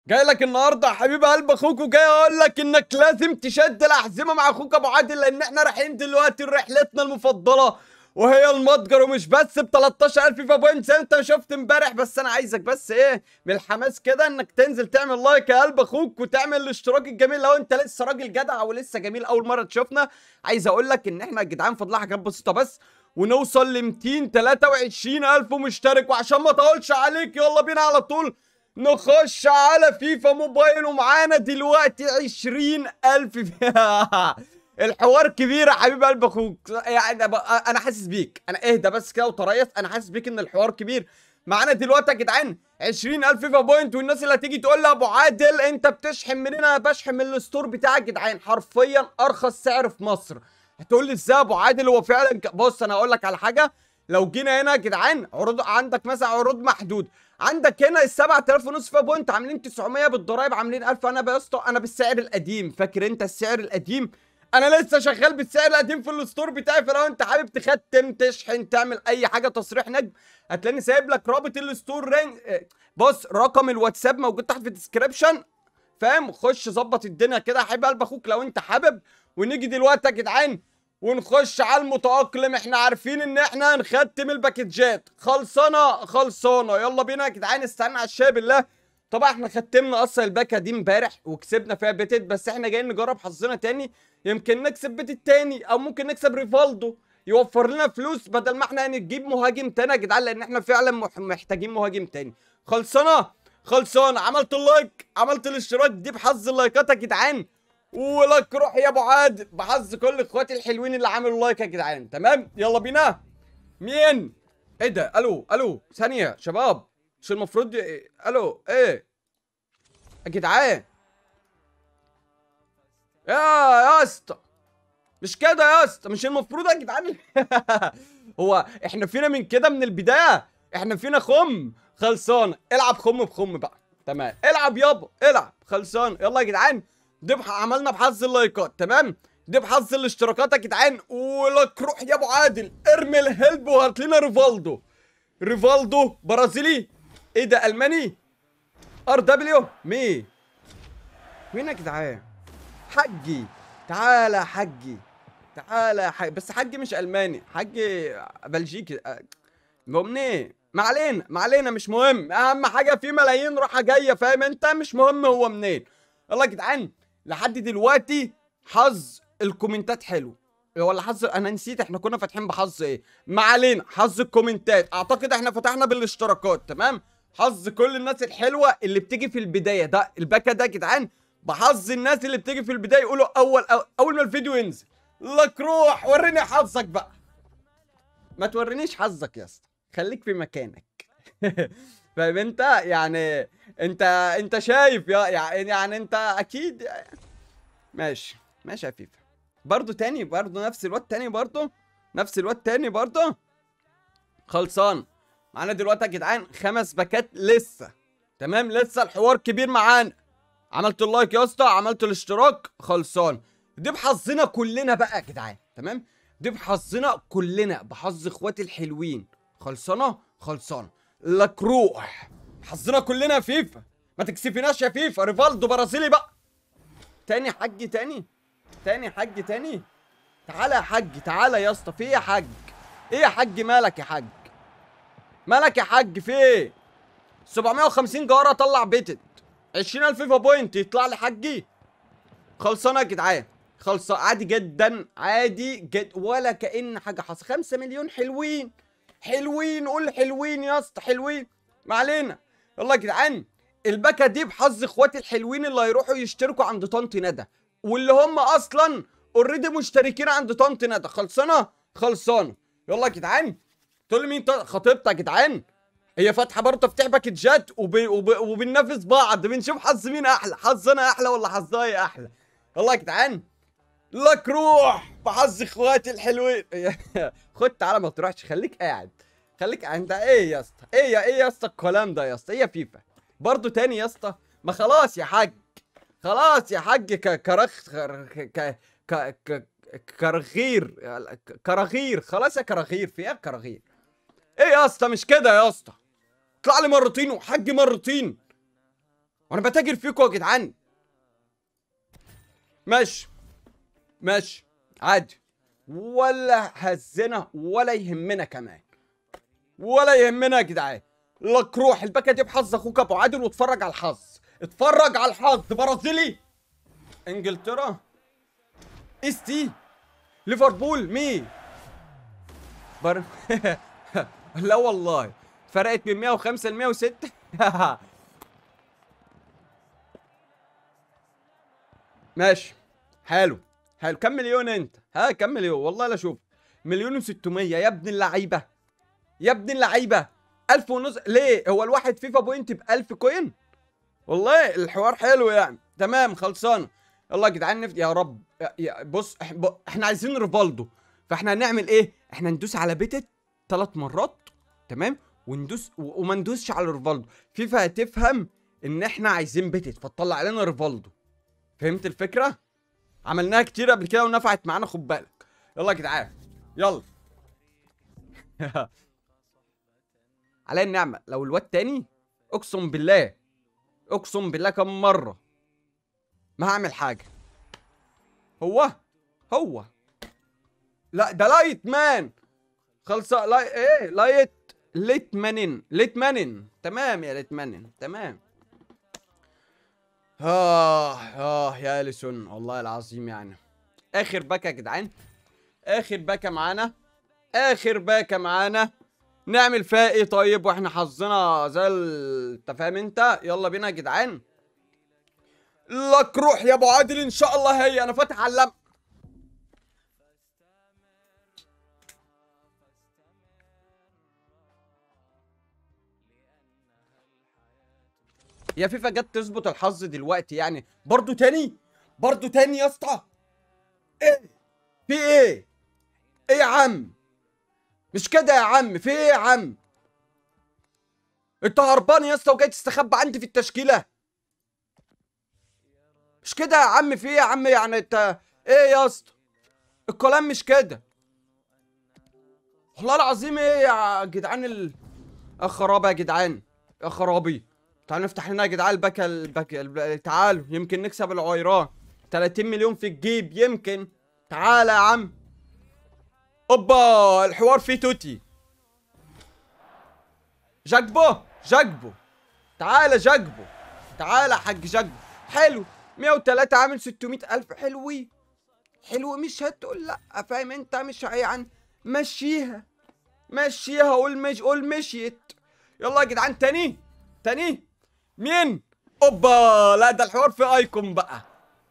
جاي لك النهارده يا حبيب قلب اخوك وجاي اقول لك انك لازم تشد الاحزمه مع اخوك ابو عادل لان احنا رايحين دلوقتي لرحلتنا المفضله وهي المتجر ومش بس ب 13000 فيفا بوينتس انت شفت امبارح بس انا عايزك بس ايه من الحماس كده انك تنزل تعمل لايك يا قلب اخوك وتعمل الاشتراك الجميل لو انت لسه راجل جدع ولسه جميل اول مره تشوفنا عايز اقول لك ان احنا يا جدعان فضلها حاجات بسيطه بس ونوصل ل 223000 مشترك وعشان ما اطولش عليك يلا بينا على طول نخش على فيفا موبايل ومعانا دلوقتي 20000 فيها الحوار كبير يا حبيب قلب اخوك يعني أنا- انا حاسس بيك انا اهدى بس كده وتريث انا حاسس بيك ان الحوار كبير معانا دلوقتي يا جدعان 20000 فيفا بوينت والناس اللي هتيجي تقول لي يا ابو عادل انت بتشحن منين انا بشحن من الستور بتاعك يا جدعان حرفيا ارخص سعر في مصر هتقول لي ازاي يا ابو عادل هو فعلا ك... بص انا هقول لك على حاجه لو جينا هنا يا جدعان عروض عندك مثلا عروض محدود عندك هنا ال 7000 ونص فيها بوينت عاملين 900 بالضرايب عاملين 1000 انا بقى يا اسطى انا بالسعر القديم فاكر انت السعر القديم انا لسه شغال بالسعر القديم في الستور بتاعي فلو انت حابب تختم تشحن تعمل اي حاجه تصريح نجم هتلاقيني سايب لك رابط الستور رين اه، بص رقم الواتساب موجود تحت في الديسكربشن فاهم خش ظبط الدنيا كده يا حبيب قلب اخوك لو انت حابب ونيجي دلوقتي يا جدعان ونخش على المتأقلم احنا عارفين ان احنا هنختم الباكجات خلصانه خلصانه يلا بينا يا جدعان استنى على الشاي بالله طبعا احنا ختمنا اصلا الباكه دي امبارح وكسبنا فيها بيتت بس احنا جايين نجرب حظنا تاني يمكن نكسب بيت تاني او ممكن نكسب ريفالدو يوفر لنا فلوس بدل ما احنا نجيب مهاجم تاني يا جدعان لان احنا فعلا مح- محتاجين مهاجم تاني خلصانه خلصانه عملت اللايك عملت الاشتراك دي بحظ اللايكات يا جدعان ولك روح يا ابو عاد بحظ كل اخواتي الحلوين اللي عملوا لايك يا جدعان تمام يلا بينا مين ايه ده الو الو ثانيه شباب مش المفروض ي... الو ايه يا جدعان يا يا اسطى مش كده يا اسطى مش المفروض يا جدعان هو احنا فينا من كده من البدايه احنا فينا خم خلصان العب خم بخم بقى تمام العب يابا العب خلصان يلا يا جدعان دي بح- عملنا بحظ اللايكات تمام دي بحظ الاشتراكات يا جدعان ولك روح يا ابو عادل ارمي الهلب وهات لنا ريفالدو ريفالدو برازيلي ايه ده الماني ار دبليو مي مين يا جدعان حجي تعالى يا حجي تعالى يا حجي بس حجي مش الماني حجي بلجيكي أه، هو منين ما علينا ما علينا مش مهم اهم حاجه في ملايين راحه جايه فاهم انت مش مهم هو منين يلا يا جدعان لحد دلوقتي حظ الكومنتات حلو ولا حظ انا نسيت احنا كنا فاتحين بحظ ايه ما علينا حظ الكومنتات اعتقد احنا فتحنا بالاشتراكات تمام حظ كل الناس الحلوه اللي بتيجي في البدايه ده الباكا ده يا جدعان بحظ الناس اللي بتيجي في البدايه يقولوا اول أو اول ما الفيديو ينزل لك روح وريني حظك بقى ما تورينيش حظك يا اسطى خليك في مكانك فاهم انت يعني انت انت شايف يا يعني, يعني انت اكيد ماشي ماشي يا فيفا برضو تاني برضو نفس الواد تاني برضو نفس الواد تاني برضو خلصان معانا دلوقتي يا جدعان خمس باكات لسه تمام لسه الحوار كبير معانا عملت اللايك يا اسطى عملت الاشتراك خلصان دي بحظنا كلنا بقى يا جدعان تمام دي بحظنا كلنا بحظ اخواتي الحلوين خلصانه خلصانه لك روح حظنا كلنا يا فيفا ما تكسفناش يا فيفا ريفالدو برازيلي بقى تاني حج تاني تاني حج تاني تعالى يا حج تعالى يا اسطى في ايه يا حج ايه يا حج مالك يا حج مالك يا حج في ايه 750 جوهره طلع بيتت 20000 فيفا بوينت يطلع لي حجي خلصانه يا جدعان خلصة عادي جدا عادي جد ولا كأن حاجة حصل 5 مليون حلوين حلوين قول حلوين يا اسطى حلوين ما علينا يلا يا جدعان الباكة دي بحظ اخواتي الحلوين اللي هيروحوا يشتركوا عند طنط ندى واللي هم اصلا اوريدي مشتركين عند طنط ندى خلصانه خلصانه يلا يا جدعان تقول لي مين ط- خطيبتك يا جدعان هي فاتحه برضه تفتح باكجات وب... وب... وبننافس بعض بنشوف حظ مين احلى حظنا احلى ولا حظها هي احلى يلا يا جدعان لك روح بحظ اخواتي الحلوين خد تعالى ما تروحش خليك قاعد خليك قاعد انت ايه يا اسطى ايه يا ايه يا اسطى الكلام ده يا اسطى ايه يا فيفا برضه تاني يا اسطى ما خلاص يا حاج خلاص يا حاج ك... كرخ ك... ك... ك... ك... كرغير كراغير خلاص يا كراغير في ايه كراغير ايه يا اسطى مش كده يا اسطى اطلع لي مرتين وحج مرتين وانا بتاجر فيكم يا جدعان ماشي ماشي عادي ولا هزنا ولا يهمنا كمان ولا يهمنا يا جدعان لك روح الباكه دي بحظ اخوك ابو عادل واتفرج على الحظ اتفرج على الحظ برازيلي انجلترا استي ليفربول مين بر... لا والله فرقت من 105 ل 106 ماشي حلو حلو كم مليون انت ها كم مليون والله لا شوف مليون و600 يا ابن اللعيبه يا ابن اللعيبه 1000 ونص ليه هو الواحد فيفا بوينت ب 1000 كوين والله الحوار حلو يعني تمام خلصان يلا يا جدعان نفت يا رب يا- يا بص إح- ب- احنا عايزين ريفالدو فاحنا هنعمل ايه احنا ندوس على بيتت ثلاث مرات تمام وندوس و- وما ندوسش على ريفالدو فيفا هتفهم ان احنا عايزين بيتت فتطلع لنا ريفالدو فهمت الفكره عملناها كتير قبل كده ونفعت معانا خد بالك يلا يا جدعان يلا على النعمه لو الواد تاني اقسم بالله اقسم بالله كم مره ما هعمل حاجه هو هو لا ده لايت مان خلصة لا ايه لايت ليت مانن ليت مانن تمام يا ليت مانن تمام اه اه يا اليسون والله العظيم يعني اخر باكه يا جدعان اخر باكه معانا اخر باكه معانا نعمل فيها ايه طيب واحنا حظنا زي ال- انت فاهم انت يلا بينا يا جدعان لك روح يا ابو عادل ان شاء الله هي انا فاتح على اللم يا فيفا جت تظبط الحظ دلوقتي يعني برضو تاني برضو تاني يا اسطى ايه في ايه ايه يا عم مش كده يا عم في ايه يا عم انت هربان يا اسطى وجاي تستخبى عندي في التشكيله مش كده يا عم في ايه يا عم يعني انت ايه يا اسطى الكلام مش كده والله العظيم ايه يا جدعان ال... يا خرابي يا جدعان يا خرابي تعالوا نفتح لنا يا جدعان الباكا الباكا الب- تعالوا يمكن نكسب العويران 30 مليون في الجيب يمكن تعالى يا عم اوبا الحوار فيه توتي جاكبو جاكبو تعالى جاكبو تعالى يا حاج جاكبو حلو 103 عامل 600 ألف حلوين حلو مش هتقول لا فاهم انت مش يعني مشيها مشيها قول مش قول مشيت يلا يا جدعان تاني تاني مين اوبا لا ده الحوار في ايكون بقى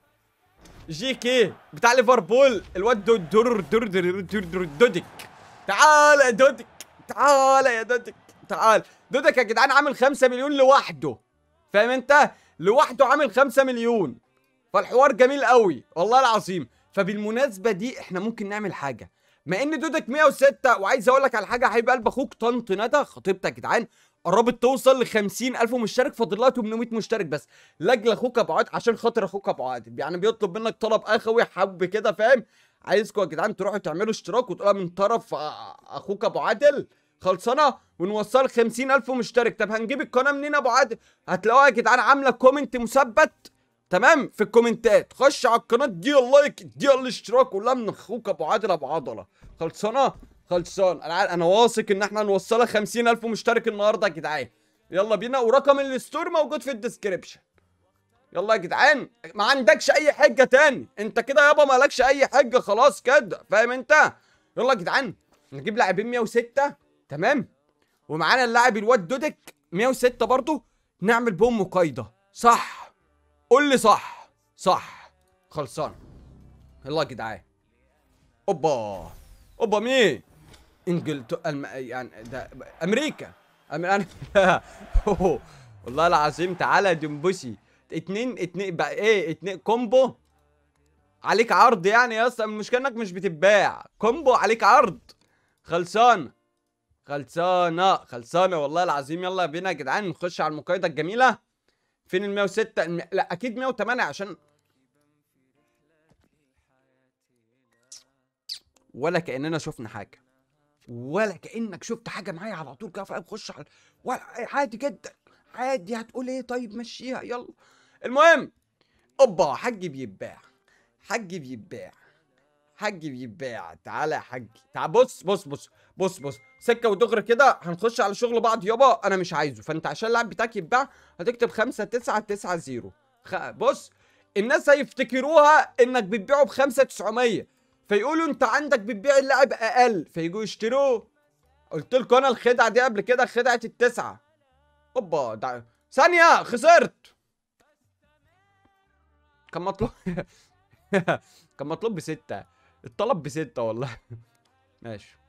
جي كي بتاع ليفربول الواد دور دور دور دور دور دور دودك تعال يا دودك تعال يا دودك تعال دودك يا جدعان عامل 5 مليون لوحده فاهم انت لوحده عامل 5 مليون فالحوار جميل قوي والله العظيم فبالمناسبه دي احنا ممكن نعمل حاجه ما ان دودك 106 وعايز اقول لك على حاجه حبيب قلب اخوك طنط ندى خطيبتك يا جدعان قربت توصل ل 50000 مشترك فاضل لها 800 مشترك بس لاجل اخوك ابو عادل عشان خاطر اخوك ابو عادل يعني بيطلب منك طلب اخوي حب كده فاهم عايزكم يا جدعان تروحوا تعملوا اشتراك وتقولها من طرف آه، اخوك ابو عادل خلصانه ونوصل 50000 مشترك طب هنجيب القناه منين يا ابو عادل هتلاقوها يا جدعان عامله كومنت مثبت تمام في الكومنتات خش على القناه دي اللايك دي الاشتراك كلها من اخوك ابو عادل ابو عضله خلصانه خلصان انا عارف- انا واثق ان احنا هنوصلها 50000 مشترك النهارده يا جدعان يلا بينا ورقم الستور موجود في الديسكريبشن يلا يا جدعان ما عندكش اي حجه تاني انت كده يابا مالكش اي حجه خلاص كده فاهم انت يلا يا جدعان نجيب لاعبين 106 تمام ومعانا اللاعب الواد دودك 106 برضو نعمل بهم مقايضه صح قول لي صح صح خلصان يلا يا جدعان اوبا اوبا مين انجلترا الم... يعني ده امريكا أم... انا أوه. والله العظيم تعالى يا دمبوسي اتنين اتنين بقى ايه اتنين كومبو عليك عرض يعني يا اسطى المشكله انك مش بتتباع كومبو عليك عرض خلصانه خلصانه خلصانه والله العظيم يلا بينا يا جدعان نخش على المقايضه الجميله فين ال 106 الم... لا اكيد 108 عشان ولا كاننا شفنا حاجه ولا كانك شفت حاجه معايا على طول كده فاهم خش على ولا عادي جدا عادي هتقول ايه طيب مشيها يلا المهم اوبا حج بيتباع حج بيتباع حج بيتباع تعالى يا حج تعال بص بص بص بص بص سكه ودغري كده هنخش على شغل بعض يابا انا مش عايزه فانت عشان اللاعب بتاعك يتباع هتكتب 5 9 9 0 خ... بص الناس هيفتكروها انك بتبيعه ب 5 900 فيقولوا انت عندك بتبيع اللاعب اقل فيجوا يشتروه قلت لكم انا الخدعه دي قبل كده خدعه التسعه اوبا ده ثانيه خسرت كان مطلوب كان مطلوب بستة الطلب بستة والله ماشي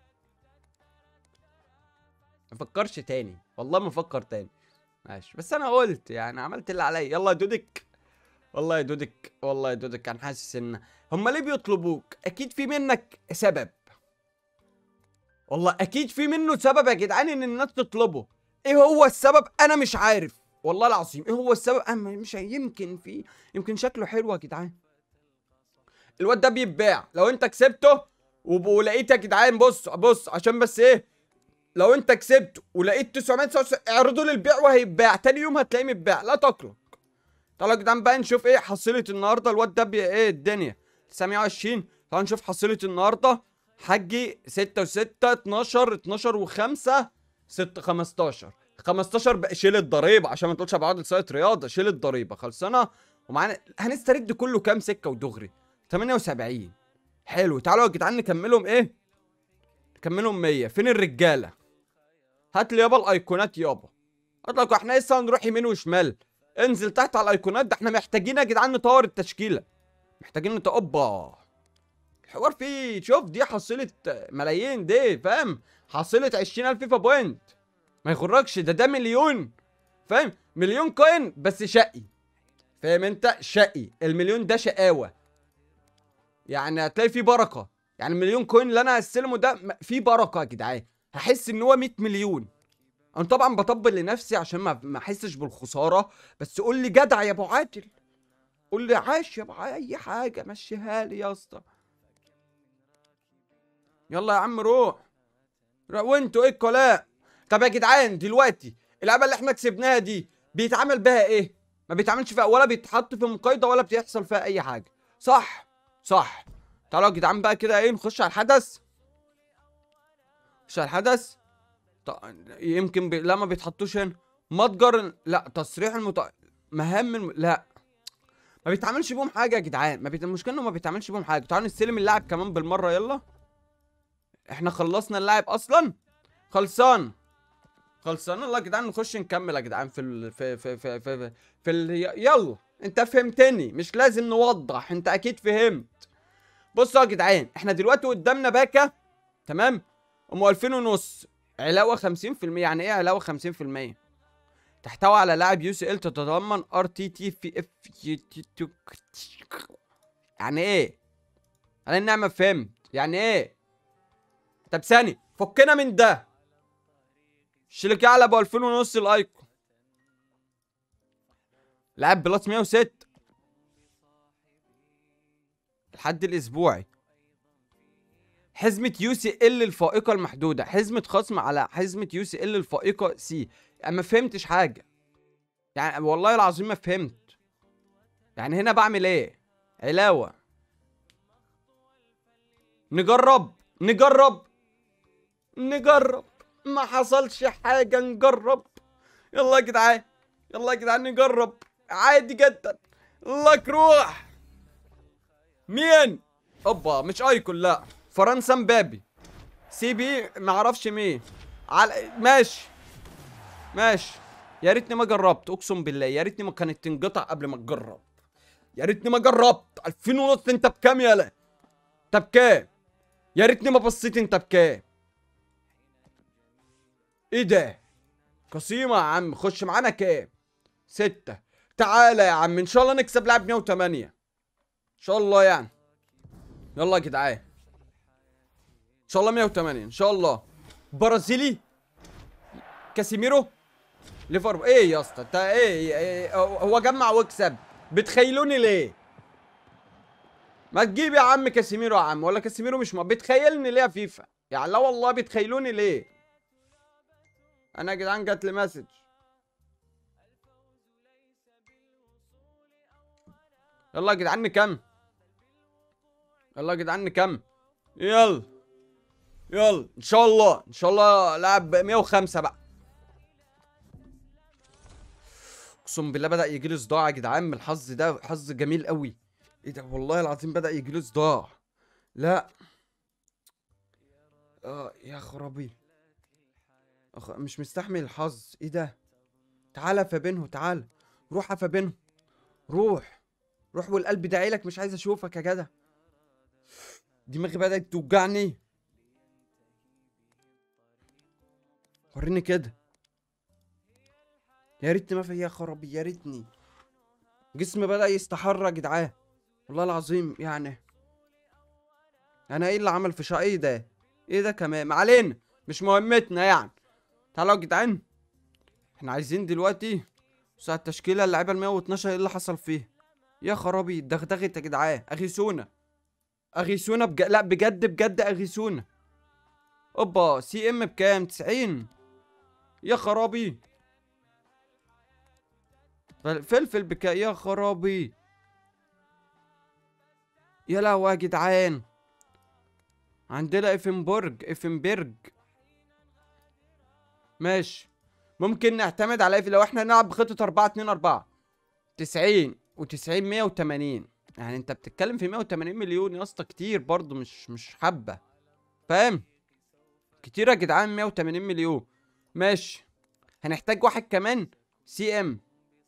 ما فكرش تاني والله ما فكر تاني ماشي بس انا قلت يعني عملت اللي عليا يلا يا دودك والله يا دودك والله يا دودك انا حاسس ان هم ليه بيطلبوك اكيد في منك سبب والله اكيد في منه سبب يا جدعان ان الناس تطلبه ايه هو السبب انا مش عارف والله العظيم ايه هو السبب انا مش يمكن في يمكن شكله حلو يا جدعان الواد ده بيتباع لو انت كسبته وب- ولقيت يا جدعان بص بص عشان بس ايه لو انت كسبت ولقيت 999 اعرضه للبيع وهيتباع تاني يوم هتلاقيه متباع لا تقلق تعالوا يا جدعان بقى نشوف ايه حصيلة النهارده الواد ده بي ايه الدنيا 920 تعالوا نشوف حصيلة النهارده حجي 6 و6 12 12 و5 6 15 15 بقى شيل الضريبه عشان ما تقولش بقعد سايت رياضه شيل الضريبه خلصانه ومعانا هنسترد كله كام سكه ودغري 78 حلو تعالوا يا جدعان نكملهم ايه نكملهم 100 فين الرجاله هات لي يابا الايقونات يابا هات لك احنا لسه هنروح يمين وشمال انزل تحت على الايقونات ده احنا محتاجين يا جدعان نطور التشكيله محتاجين نط اوبا الحوار فيه شوف دي حصيلة ملايين دي فاهم حصيلة 20000 فيفا بوينت ما يغركش ده ده مليون فاهم مليون كوين بس شقي فاهم انت شقي المليون ده شقاوة يعني هتلاقي فيه بركة يعني المليون كوين اللي انا هستلمه ده م- فيه بركة يا جدعان هحس ان هو 100 مليون انا طبعا بطبل لنفسي عشان ما ما احسش بالخسارة بس قول لي جدع يا ابو عادل قول لي عاش يا ابو عادل، اي حاجة مشيها لي يا اسطى يلا يا عم روح روح وانتوا ايه الكلام طب يا جدعان دلوقتي اللعبه اللي احنا كسبناها دي بيتعمل بها ايه ما بيتعملش فيها ولا بيتحط في مقايضه ولا بيحصل فيها اي حاجه صح صح تعالوا يا جدعان بقى كده ايه نخش على الحدث نخش على الحدث ط- يمكن بي... لا ما بيتحطوش هنا متجر لا تصريح المت... مهام الم... لا ما بيتعملش بيهم حاجه يا جدعان ما بيت... المشكله انه ما بيتعملش بيهم حاجه تعالوا نستلم اللاعب كمان بالمره يلا احنا خلصنا اللاعب اصلا خلصان خلصان يلا يا جدعان نخش نكمل يا جدعان في ال... في في في في, في ال... يلا انت فهمتني مش لازم نوضح انت اكيد فهمت بصوا يا جدعان احنا دلوقتي قدامنا باكا تمام ام 2000 ونص علاوه 50% يعني ايه علاوه 50% تحتوي على لاعب يو سي ال تتضمن ار تي تي في اف يعني ايه انا النعمه فهمت يعني ايه طب ثاني فكنا من ده الشركة على ابو 2000 ونص الايكون لاعب بلس 106 الحد الاسبوعي حزمة يو سي ال الفائقة المحدودة حزمة خصم على حزمة يو سي ال الفائقة سي انا ما فهمتش حاجة يعني والله العظيم ما فهمت يعني هنا بعمل ايه علاوة نجرب نجرب نجرب ما حصلش حاجة نجرب يلا يا جدعان يلا يا جدعان نجرب عادي جدا لك روح مين اوبا مش ايكون لا فرنسا مبابي سي بي معرفش مين على ماشي ماشي يا ريتني ما جربت اقسم بالله يا ريتني ما كانت تنقطع قبل ما تجرب يا ريتني ما جربت 2000 ونص انت بكام يالا انت بكام يا ريتني ما بصيت انت بكام ايه ده قسيمة يا عم خش معانا كام ستة تعالى يا عم ان شاء الله نكسب لاعب 108 ان شاء الله يعني يلا يا جدعان ان شاء الله 108 ان شاء الله برازيلي كاسيميرو ليفربول ايه يا اسطى انت ايه, إيه هو جمع واكسب بتخيلوني ليه ما تجيب يا عم كاسيميرو يا عم ولا كاسيميرو مش م... بتخيلني ليه يا فيفا يعني لا والله بتخيلوني ليه انا يا جدعان جات لي مسج يلا يا جدعان نكمل يلا يا جدعان نكمل يلا يلا ان شاء الله ان شاء الله لاعب 105 بقى اقسم بالله بدا يجي لي صداع يا جدعان من الحظ ده حظ جميل قوي ايه ده والله العظيم بدا يجي لي صداع لا اه يا خرابي أخ... مش مستحمل الحظ ايه ده تعالى فبينه تعالى روح فبينه روح روح والقلب داعي لك مش عايز اشوفك يا جدع دماغي بدأت توجعني وريني كده يا ريتني ما في يا خرابي يا ريتني جسمي بدأ يستحر يا جدعان والله العظيم يعني انا ايه اللي عمل في شقي ايه ده ايه ده كمان ما علينا مش مهمتنا يعني تعالوا يا جدعان احنا عايزين دلوقتي ساعة التشكيلة اللعيبة ال 112 ايه اللي حصل فيه يا خرابي دغدغت يا جدعان اغيثونا اغيثونا بج... لا بجد بجد اغيثونا اوبا سي ام بكام 90 يا خرابي فل- فلفل بكام يا خرابي يا لهوي يا جدعان عندنا افنبرج افنبرج ماشي ممكن نعتمد على ايه لو احنا نلعب بخطة 4 2 4 90 و90 180 يعني انت بتتكلم في 180 مليون يا اسطى كتير برضه مش مش حبة فاهم كتير يا جدعان 180 مليون ماشي هنحتاج واحد كمان سي ام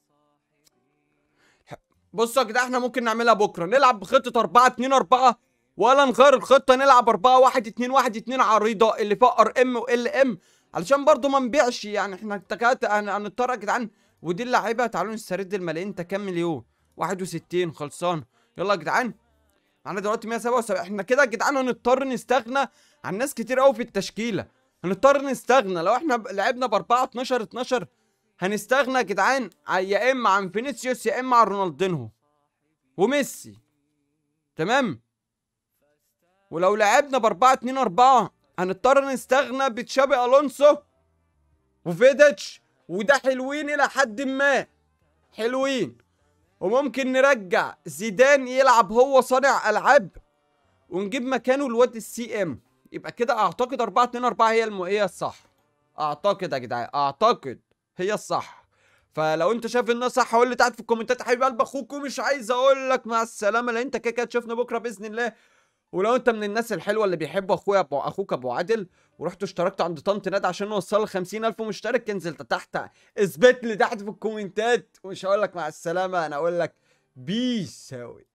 بصوا يا جدعان احنا ممكن نعملها بكره نلعب بخطة 4 2 4 ولا نغير الخطة نلعب 4 1 2 1 2 عريضة اللي فيها ار ام وال ام علشان برضو ما نبيعش يعني احنا اتكات هنضطر يا جدعان ودي اللعيبه تعالوا نسترد الملايين انت كام مليون 61 خلصان يلا يا جدعان معانا دلوقتي 177 احنا كده يا جدعان هنضطر نستغنى عن ناس كتير قوي في التشكيله هنضطر نستغنى لو احنا ب- لعبنا ب 4 12 12 هنستغنى يا جدعان ع- يا اما عن فينيسيوس يا اما عن رونالدينهو وميسي تمام ولو لعبنا ب 4 2 4 هنضطر نستغنى بتشابي الونسو وفيديتش وده حلوين الى حد ما حلوين وممكن نرجع زيدان يلعب هو صانع العاب ونجيب مكانه الواد السي ام يبقى كده اعتقد 4 2 4 هي الم... هي الصح اعتقد يا جدعان اعتقد هي الصح فلو انت شايف انها صح قول لي تحت في الكومنتات يا حبيب قلب اخوك ومش عايز اقول لك مع السلامه لان انت كده كده تشوفنا بكره باذن الله ولو انت من الناس الحلوه اللي بيحبوا اخويا ابو اخوك ابو عادل ورحت اشتركت عند طنط ندى عشان نوصل ل 50000 مشترك انزل تحت اثبت لي تحت في الكومنتات ومش هقول لك مع السلامه انا اقول لك بيس